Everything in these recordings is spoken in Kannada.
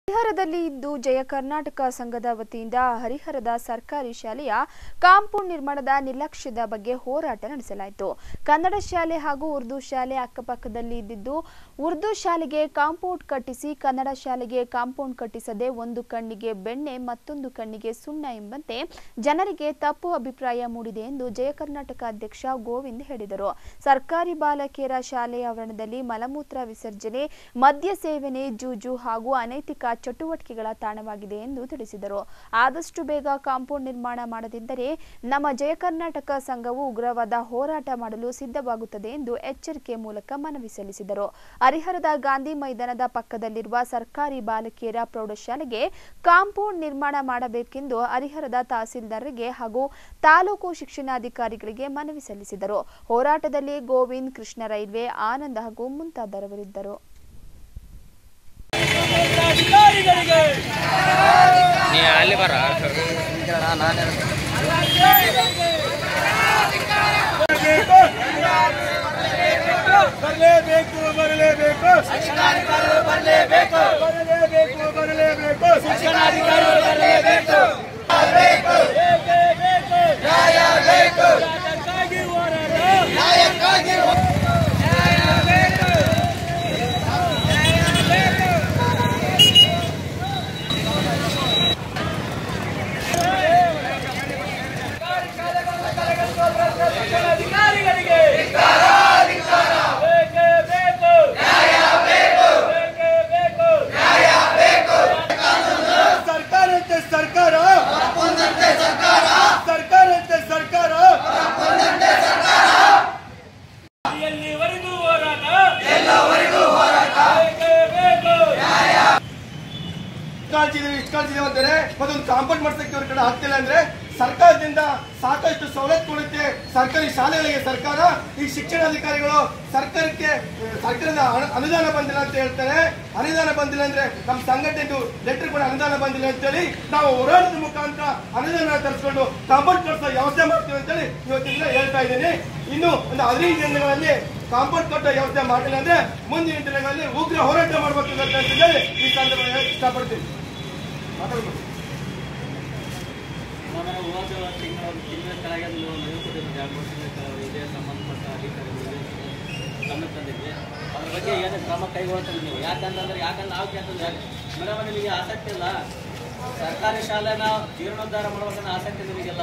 ಹರಿಹರದಲ್ಲಿ ಇಂದು ಜಯ ಕರ್ನಾಟಕ ಸಂಘದ ವತಿಯಿಂದ ಹರಿಹರದ ಸರ್ಕಾರಿ ಶಾಲೆಯ ಕಾಂಪೌಂಡ್ ನಿರ್ಮಾಣದ ನಿರ್ಲಕ್ಷ್ಯದ ಬಗ್ಗೆ ಹೋರಾಟ ನಡೆಸಲಾಯಿತು ಕನ್ನಡ ಶಾಲೆ ಹಾಗೂ ಉರ್ದು ಶಾಲೆ ಅಕ್ಕಪಕ್ಕದಲ್ಲಿ ಇದ್ದಿದ್ದು ಉರ್ದು ಶಾಲೆಗೆ ಕಾಂಪೌಂಡ್ ಕಟ್ಟಿಸಿ ಕನ್ನಡ ಶಾಲೆಗೆ ಕಾಂಪೌಂಡ್ ಕಟ್ಟಿಸದೆ ಒಂದು ಕಣ್ಣಿಗೆ ಬೆಣ್ಣೆ ಮತ್ತೊಂದು ಕಣ್ಣಿಗೆ ಸುಣ್ಣ ಎಂಬಂತೆ ಜನರಿಗೆ ತಪ್ಪು ಅಭಿಪ್ರಾಯ ಮೂಡಿದೆ ಎಂದು ಜಯ ಕರ್ನಾಟಕ ಅಧ್ಯಕ್ಷ ಗೋವಿಂದ್ ಹೇಳಿದರು ಸರ್ಕಾರಿ ಬಾಲಕಿಯರ ಶಾಲೆಯ ಆವರಣದಲ್ಲಿ ಮಲಮೂತ್ರ ವಿಸರ್ಜನೆ ಮದ್ಯ ಸೇವನೆ ಜೂಜು ಹಾಗೂ ಅನೈತಿಕ ಚಟುವಟಿಕೆಗಳ ತಾಣವಾಗಿದೆ ಎಂದು ತಿಳಿಸಿದರು ಆದಷ್ಟು ಬೇಗ ಕಾಂಪೌಂಡ್ ನಿರ್ಮಾಣ ಮಾಡದಿದ್ದರೆ ನಮ್ಮ ಜಯ ಕರ್ನಾಟಕ ಸಂಘವು ಉಗ್ರವಾದ ಹೋರಾಟ ಮಾಡಲು ಸಿದ್ಧವಾಗುತ್ತದೆ ಎಂದು ಎಚ್ಚರಿಕೆ ಮೂಲಕ ಮನವಿ ಸಲ್ಲಿಸಿದರು ಹರಿಹರದ ಗಾಂಧಿ ಮೈದಾನದ ಪಕ್ಕದಲ್ಲಿರುವ ಸರ್ಕಾರಿ ಬಾಲಕಿಯರ ಪ್ರೌಢಶಾಲೆಗೆ ಕಾಂಪೌಂಡ್ ನಿರ್ಮಾಣ ಮಾಡಬೇಕೆಂದು ಹರಿಹರದ ತಹಸೀಲ್ದಾರ್ಗೆ ಹಾಗೂ ತಾಲೂಕು ಶಿಕ್ಷಣಾಧಿಕಾರಿಗಳಿಗೆ ಮನವಿ ಸಲ್ಲಿಸಿದರು ಹೋರಾಟದಲ್ಲಿ ಗೋವಿಂದ್ ಕೃಷ್ಣ ರೈಲ್ವೆ ಆನಂದ್ ಹಾಗೂ ಮುಂತಾದವರಿದ್ದರು ಅಧಿಕಾರಿಗಳಿಗೆ ನೀ ಅಲ್ಲಿ ಬರ ಬರಲೇಬೇಕು ಬರಲೇಬೇಕು ಬರಲೇಬೇಕು ಬರಲೇಬೇಕು ಬರಲೇಬೇಕು ಶಿಕ್ಷಣಾಧಿಕಾರಿಗಳು ಬರಲೇಬೇಕು ನ್ಯಾಯ ಬೇಕು ನ್ಯಾಯಕ್ಕಾಗಿ ಹೋರಾಟ ನ್ಯಾಯಕ್ಕಾಗಿ ಅಧಿಕಾರಿಗಳಿಗೆ ಬೇಕೇ ಬೇಕು ಬೇಕೇ ಬೇಕು ಸರ್ಕಾರಂತೆ ಸರ್ಕಾರ ಸರ್ಕಾರಂತೆ ಸರ್ಕಾರ ಎಲ್ಲಿವರೆಗೂ ಹೋರಾಟ ಬೇಕೇ ಬೇಕು ಕಾಳಜಿದೆ ಇಷ್ಟು ಕಾಳಜಿದೆ ಅಂತಾರೆ ಮತ್ತೊಂದು ಕಾಂಪೌಂಡ್ ಮಾಡ್ಸಕ್ಕೆ ಇವ್ರ ಕಡೆ ಆಗ್ತಿಲ್ಲ ಅಂದ್ರೆ ಸರ್ಕಾರದಿಂದ ಸಾಕಷ್ಟು ಸವಲತ್ತು ಕೊಡುತ್ತೆ ಸರ್ಕಾರಿ ಶಾಲೆಗಳಿಗೆ ಸರ್ಕಾರ ಈ ಶಿಕ್ಷಣಾಧಿಕಾರಿಗಳು ಸರ್ಕಾರಕ್ಕೆ ಆ, ಸರ್ಕಾರದ ಅನು- ಅನುದಾನ ಬಂದಿಲ್ಲ ಅಂತ ಹೇಳ್ತಾರೆ ಅನುದಾನ ಬಂದಿಲ್ಲ ಅಂದ್ರೆ ನಮ್ಮ ಸಂಘಟನೆದು ಲೆಟರ್ ಕೂಡ ಅನುದಾನ ಬಂದಿಲ್ಲ ಅಂತೇಳಿ ನಾವು ಹೋರಾಟದ ಮುಖಾಂತರ ಅನುದಾನ ತರಿಸ್ಕೊಂಡು ಕಾಂಪೌಂಡ್ ಕಟ್ಟಿಸೋ ವ್ಯವಸ್ಥೆ ಮಾಡ್ತೀವಿ ಅಂತೇಳಿ ಇವತ್ತಿಂದ ಹೇಳ್ತಾ ಇದ್ದೀನಿ ಇನ್ನು ಒಂದು ಹದಿನೈದು ದಿನಗಳಲ್ಲಿ ಕಾಂಪೌಂಡ್ ಕಟ್ಟೋ ವ್ಯವಸ್ಥೆ ಮಾಡಿಲ್ಲ ಅಂದ್ರೆ ಮುಂದಿನ ದಿನಗಳಲ್ಲಿ ಉಗ್ರ ಹೋರಾಟ ಮಾಡಬೇಕು ಅಂತ ಹೇಳಿ ಈ ಸಂದರ್ಭದಲ್ಲಿ ಇಷ್ಟಪಡ್ತೀನಿ ಮಾತಾಡ್ಬೋದು ನಾನು ಹೋದ ತಿಂಗಳ ಒಂದು ತಿಂಗಳ ಕೆಳಗೆ ಅದು ಮನವಿ ಕೊಟ್ಟಿದ್ದೆ ಎರಡು ಮೂರು ತಿಂಗಳ ಕೆಳಗೆ ಇದೇ ಸಂಬಂಧಪಟ್ಟ ಅಧಿಕಾರಿಗಳಿಗೆ ಗಮನ ತಂದಿದ್ದೆ ಅದ್ರ ಬಗ್ಗೆ ಏನು ಕ್ರಮ ಕೈಗೊಳ್ತಾರೆ ನೀವು ಯಾಕಂತಂದ್ರೆ ಯಾಕಂದ್ರೆ ನಾವು ಕೇಳ್ತಂದ್ರೆ ಮೇಡಮ್ ನಿಮಗೆ ಆಸಕ್ತಿ ಇಲ್ಲ ಸರ್ಕಾರಿ ಶಾಲೆನ ಜೀರ್ಣೋದ್ಧಾರ ಮಾಡ್ಬೇಕನ್ನೋ ಆಸಕ್ತಿ ನಿಮಗಿಲ್ಲ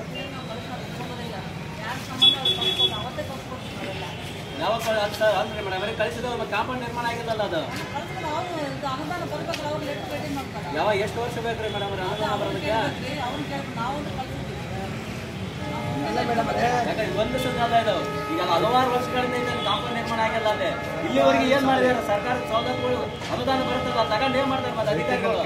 ಯಾವ ಅಂತ ಅಂದ್ರೆ ಮೇಡಮ್ ಅವ್ರಿಗೆ ಕಳಿಸಿದ ಕಾಂಪೌಂಡ್ ನಿರ್ಮಾಣ ಆಗಿಲ್ಲಲ್ಲ ಅದು ಯಾವ ಎಷ್ಟು ವರ್ಷ ಬೇಕ್ರಿ ಮೇಡಮ್ ಅನುದಾನ ಬರೋದಕ್ಕೆ ಯಾಕಂದ್ರೆ ಒಂದು ಸುಧಾರ ಇದು ಈಗ ಹಲವಾರು ವರ್ಷಗಳಿಂದ ಇದನ್ನು ಕಾಂಪೌಂಡ್ ನಿರ್ಮಾಣ ಆಗಿಲ್ಲ ಅಲ್ಲೇ ಇಲ್ಲಿವರೆಗೆ ಏನ್ ಮಾಡಿದಾರೆ ಸರ್ಕಾರದ ಸೌಲಭ್ಯಗಳು ಅನುದಾನ ಬರುತ್ತಲ್ಲ ತಗೊಂಡು ಏನ್ ಮಾಡ್ತಾರೆ ಮತ್ತೆ ಅಧಿಕಾರಿಗಳು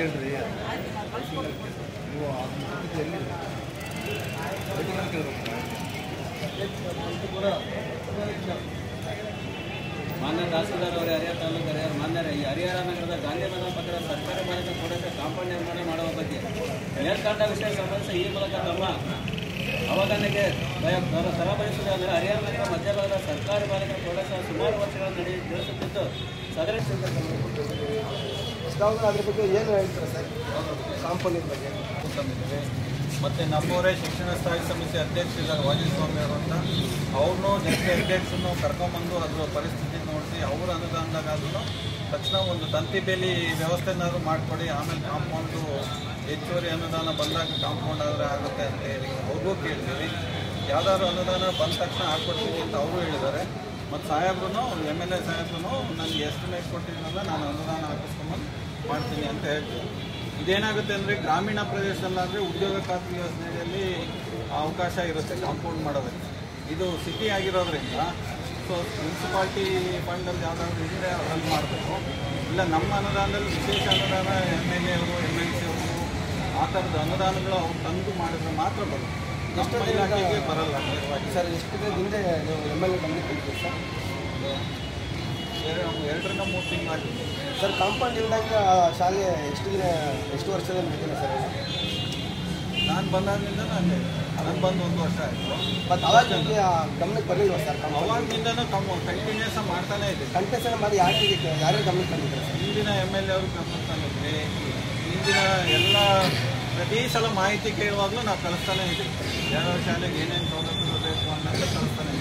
ಮಾನ್ಯ ತಹಸೀಲ್ದಾರ್ ಅವರೇ ಹರಿಹರ ತಾಲೂಕು ಹರಿಹರ ಮಾನ್ಯರ ಈ ಹರಿಹರ ನಗರದ ಗಾಂಧಿ ಮೈದಾನ ಪಕ್ಕದ ಸರ್ಕಾರಿ ಬಾಲಕ ಪ್ರೌಢಶಾಲೆ ಕಾಂಪೌಂಡ್ ನಿರ್ಮಾಣ ಮಾಡುವ ಬಗ್ಗೆ ಮೇಲ್ಕಂಡ ವಿಷಯ ಸಂಬಂಧಿಸಿ ಈ ಮೂಲಕ ತಮ್ಮ ಅವಗಣನೆಗೆ ಸರಬರಿಸುವುದಾದರೆ ಹರಿಹರ ನಗರ ಮಧ್ಯಭಾಗದ ಸರ್ಕಾರಿ ಬಾಲಕ ಪ್ರೌಢಶಾಲೆ ಸುಮಾರು ವರ್ಷಗಳ ನಡೆ ನಡೆಸುತ್ತಿದ್ದು ಸದರಿ ಅದ್ರ ಬಗ್ಗೆ ಏನು ಹೇಳ್ತಾರೆ ಸರ್ ಕಾಂಪೌಂಡಿನ ಬಗ್ಗೆ ತಂದಿದ್ದೇವೆ ಮತ್ತು ನಮ್ಮವರೇ ಶಿಕ್ಷಣ ಸ್ಥಾಯಿ ಸಮಿತಿ ಅಧ್ಯಕ್ಷರಿದ್ದಾರೆ ವಾಜಿಸ್ವಾಮಿ ಅವರು ಅಂತ ಅವ್ರನ್ನೂ ಜೊತೆ ಅಧ್ಯಕ್ಷರನ್ನು ಕರ್ಕೊಂಬಂದು ಅದ್ರ ಪರಿಸ್ಥಿತಿ ನೋಡಿಸಿ ಅವರ ಅನುದಾನದಾಗಾದ್ರೂ ತಕ್ಷಣ ಒಂದು ತಂತಿ ಬೇಲಿ ವ್ಯವಸ್ಥೆನಾದ್ರು ಮಾಡಿಕೊಡಿ ಆಮೇಲೆ ಕಾಂಪೌಂಡು ಹೆಚ್ಚುವರಿ ಅನುದಾನ ಬಂದಾಗ ಕಾಂಪೌಂಡ್ ಆದರೆ ಆಗುತ್ತೆ ಅಂತ ಹೇಳಿ ಅವ್ರಿಗೂ ಕೇಳಿದ್ದೀವಿ ಯಾವ್ದಾದ್ರು ಅನುದಾನ ಬಂದ ತಕ್ಷಣ ಹಾಕ್ಕೊಡ್ತೀವಿ ಅಂತ ಅವರು ಹೇಳಿದ್ದಾರೆ ಮತ್ತು ಸಾಹೇಬ್ರು ಎಮ್ ಎಲ್ ಎ ಸಾಹೇಬ್ರು ನನಗೆ ಎಸ್ಟಿಮೇಟ್ ಕೊಟ್ಟಿದ್ನಲ್ಲ ನಾನು ಅನುದಾನ ಹಾಕಿಸ್ಕೊಂಬಂದು ಮಾಡ್ತೀನಿ ಅಂತ ಹೇಳ್ತೀವಿ ಇದೇನಾಗುತ್ತೆ ಅಂದರೆ ಗ್ರಾಮೀಣ ಪ್ರದೇಶದಲ್ಲಾದರೆ ಉದ್ಯೋಗ ಖಾತ್ರಿ ಯೋಜನೆಯಲ್ಲಿ ಅವಕಾಶ ಇರುತ್ತೆ ಕಾಂಪೌಂಡ್ ಮಾಡೋದಕ್ಕೆ ಇದು ಸಿಟಿ ಆಗಿರೋದ್ರಿಂದ ಸೊ ಮುನ್ಸಿಪಾಲ್ಟಿ ಫಂಡಲ್ಲಿ ಯಾವುದಾದ್ರೂ ಇದ್ದರೆ ಅದ್ರಲ್ಲಿ ಮಾಡಬೇಕು ಇಲ್ಲ ನಮ್ಮ ಅನುದಾನದಲ್ಲಿ ವಿಶೇಷ ಅನುದಾನ ಎಮ್ ಎಲ್ ಎ ಅವರು ಎಮ್ ಎಲ್ ಸಿ ಅವರು ಆ ಥರದ ಅನುದಾನಗಳು ಅವ್ರು ತಂದು ಮಾಡಿದ್ರೆ ಮಾತ್ರ ಬರುತ್ತೆ ನಮ್ಮ ಇಲಾಖೆಗೆ ಬರಲ್ಲ ನೇರವಾಗಿ ಸರ್ ಎಷ್ಟು ದಿನದ ಹಿಂದೆ ನೀವು ಎಮ್ ಎಲ್ ಎ ಗಮನಕ್ಕೆ ಬಂದಿದ್ದೀರಿ ಸರ್ ಎರಡು ಎರಡರಿಂದ ಮೂರು ತಿಂಗಳು ಆಗಿದೆ ಸರ್ ಕಾಂಪೌಂಡ್ ಇಲ್ದಾಗ ಆ ಶಾಲೆ ಎಷ್ಟು ದಿನ ಎಷ್ಟು ವರ್ಷದಲ್ಲಿ ಮುಗಿದಿಲ್ಲ ಸರ್ ನಾನು ಬಂದಾದ್ರಿಂದ ನಾನು ನಾನು ಬಂದು ಒಂದು ವರ್ಷ ಆಯಿತು ಮತ್ತು ಅವಾಗ ನಿಮಗೆ ಆ ಗಮನಕ್ಕೆ ಬರಲಿಲ್ವಾ ಸರ್ ಕಾಂಪೌಂಡ್ ಅವಾಗಿಂದನೂ ಕಮ್ಮ ಕಂಟಿನ್ಯೂಸ್ ಮಾಡ್ತಾನೆ ಇದೆ ಕಂಟೆಸನ್ ಮಾಡಿ ಯಾರಿಗೆ ಯಾರ್ಯಾರು ಗಮನಕ್ಕೆ ಬಂದಿದ್ದಾರೆ ಸರ್ ಹಿಂದಿನ ಎಮ್ ಎಲ್ ಎ ಅವರು ಗಮನ ತಂದಿದ್ವಿ ಹಿಂದಿನ ಎಲ್ಲ ಪ್ರತಿ ಸಲ ಮಾಹಿತಿ ಕೇಳುವಾಗಲೂ ನಾವು ಕಳಿಸ್ತಾನೆ ಇದ್ದೀವಿ ಯಾವ ಶಾಲೆಗೆ ಏನೇನು ಸೌಲಭ್ಯಗಳು ಬೇಕು ಅನ್ನೋದು ಕಳಿಸ್ತಾನೆ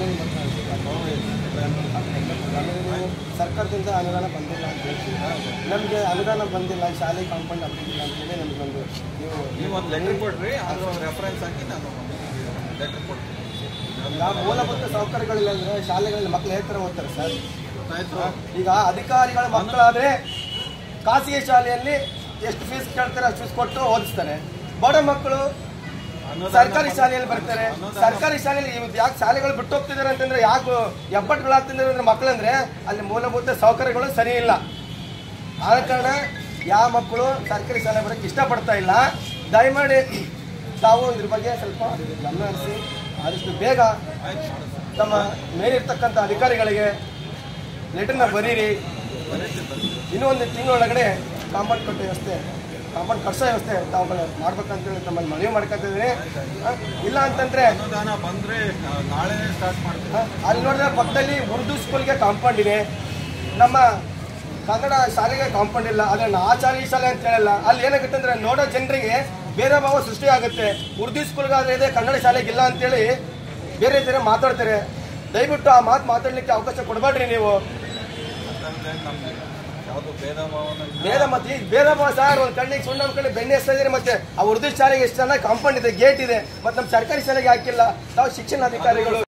ಇದ್ದೀವಿ ಸರ್ಕಾರದಿಂದ ಅನುದಾನ ಬಂದಿಲ್ಲ ಅಂತ ಹೇಳ್ತೀವಿ ನಮಗೆ ಅನುದಾನ ಬಂದಿಲ್ಲ ಶಾಲೆ ಕಾಂಪೌಂಡ್ ಆಗ್ತಿಲ್ಲ ಅಂತೇಳಿ ನಮಗೊಂದು ನೀವು ನೀವು ಒಂದು ಲೆಟರ್ ಕೊಡ್ರಿ ಅದು ರೆಫರೆನ್ಸ್ ಹಾಕಿ ನಾನು ಲೆಟರ್ ಕೊಡ್ತೀನಿ ಈಗ ಮೂಲಭೂತ ಸೌಕರ್ಯಗಳಿಲ್ಲ ಅಂದ್ರೆ ಶಾಲೆಗಳಲ್ಲಿ ಮಕ್ಕಳು ಯಾವ ಥರ ಓದ್ತಾರೆ ಸರ್ ಆಯ್ತು ಈಗ ಅಧಿಕಾರಿಗಳ ಮಕ್ಕಳಾದ್ರೆ ಖಾಸಗಿ ಶಾಲೆಯಲ್ಲಿ ಎಷ್ಟು ಫೀಸ್ ಕೇಳ್ತಾರೆ ಅಷ್ಟು ಫೀಸ್ ಕೊಟ್ಟು ಓದಿಸ್ತಾರೆ ಬಡ ಮಕ್ಕಳು ಅನುದಾನ ಸರ್ಕಾರಿ ಶಾಲೆಯಲ್ಲಿ ಬರ್ತಾರೆ ಅನುದಾನ- ಸರ್ಕಾರಿ ಶಾಲೆಯಲ್ಲಿ ಇವತ್ತು ಯಾಕೆ ಶಾಲೆಗಳು ಬಿಟ್ಟು ಹೋಗ್ತಿದ್ದಾರೆ ಅಂತಂದ್ರೆ ಯಾಕೆ ಎಬ್ಬಟ್ಟುಗಳಾಗ್ತಿದ್ದಾರೆ ಅಂದ್ರೆ ಮಕ್ಕಳಂದ್ರೆ ಅಲ್ಲಿ ಮೂಲಭೂತ ಸೌಕರ್ಯಗಳು ಸರಿ ಇಲ್ಲ ಆದ ಕಾರಣ ಯಾವ ಮಕ್ಕಳು ಸರ್ಕಾರಿ ಶಾಲೆ ಬರೋಕ್ಕೆ ಇಷ್ಟಪಡ್ತಾ ಇಲ್ಲ ದಯಮಾಡಿ ತಾವು ಇದ್ರ ಬಗ್ಗೆ ಸ್ವಲ್ಪ ಗಮನ ಹರಿಸಿ ಆದಷ್ಟು ಬೇಗ ಆಯ್ತು ಮಾಡೋದು. ತಮ್ಮ ಮೇಲಿರ್ತಕ್ಕಂಥ ಅಧಿಕಾರಿಗಳಿಗೆ ಲೆಟರ್ನ ಬರೀರಿ ಬರೀತೀನಿ, ಬರೀತೀನಿ. ಇನ್ನೂ ಒಂದು ತಿಂಗಳೊಳಗಡೆ ಕಾಂಪೌಂಡ್ ಕಟ್ಟೋ ವ್ಯವಸ್ಥೆ ಕಾಂಪೌಂಡ್ ಕಟ್ಸೋ ವ್ಯವಸ್ಥೆ ತಾವು ಮಾಡ್ಬೇಕಂತೇಳಿ ತಮ್ಮಲ್ಲಿ ಮನವಿ ಮಾಡ್ಕೊತಿದ್ದೀನಿ ಇಲ್ಲ ಅಂತಂದ್ರೆ ಅನುದಾನ ಬಂದ್ರೆ ಆ, ನಾಳೆನೇ ಸ್ಟಾರ್ಟ್ ಮಾಡ್ತೀನಿ ಆ, ಅಲ್ಲಿ ನೋಡಿದ್ರೆ ಪಕ್ಕದಲ್ಲಿ ಉರ್ದು ಸ್ಕೂಲ್ಗೆ ಕಾಂಪೌಂಡ್ ಇದೆ ನಮ್ಮ ಕನ್ನಡ ಶಾಲೆಗೆ ಕಾಂಪೌಂಡ್ ಇಲ್ಲ ಅದನ್ನ ಆಚಾರ್ಯ ಶಾಲೆ ಅಂತ ಹೇಳಲ್ಲ ಅಲ್ಲಿ ಏನಾಗುತ್ತೆ ಅಂದ್ರೆ ನೋಡೋ ಜನರಿಗೆ ಬೇರೆ ಭಾವ ಸೃಷ್ಟಿ ಆಗುತ್ತೆ ಉರ್ದು ಸ್ಕೂಲ್ಗಾದ್ರೆ ಇದೆ ಕನ್ನಡ ಶಾಲೆಗೆ ಇಲ್ಲ ಅಂತೇಳಿ ಬೇರೆ ಬೇರೆ ಮಾತಾಡ್ತಾರೆ ದಯವಿಟ್ಟು ಆ ಮಾತು ಮಾತಾಡ್ಲಿಕ್ಕೆ ಅವಕಾಶ ಕೊಡಬೇಡ್ರಿ ನೀವು ಅಂತಂದ್ರೆ ನಮ್ಗೆ ಯಾವುದು ಭೇದ ಭಾವನ ಇಲ್ಲ. ಬೇರೆ ಮತ್ತೆ ಈಗ ಬೇರೆ ಭಾವ ಸರ್ ಒಂದು ಕಣ್ಣಿಗೆ ಸುಣ್ಣ ಒಂದ್ ಕಡೆ ಬೆಣ್ಣೆ ಎಸ್ತಾ ಇದ್ರೆ ಮತ್ತೆ ಆ ಉರ್ದು ಶಾಲೆಗೆ ಎಷ್ಟು ಚೆನ್ನಾಗಿ ಕಾಂಪೌಂಡ್ ಇದೆ ಗೇಟ್ ಇದೆ ಮತ್ತೆ ನಮ್ಮ ಸರ್ಕಾರಿ ಶಾಲೆಗೆ ಹಾಕಿಲ್ಲ ತಾವು ಶಿಕ್ಷಣ ಅಧಿಕಾರಿಗಳು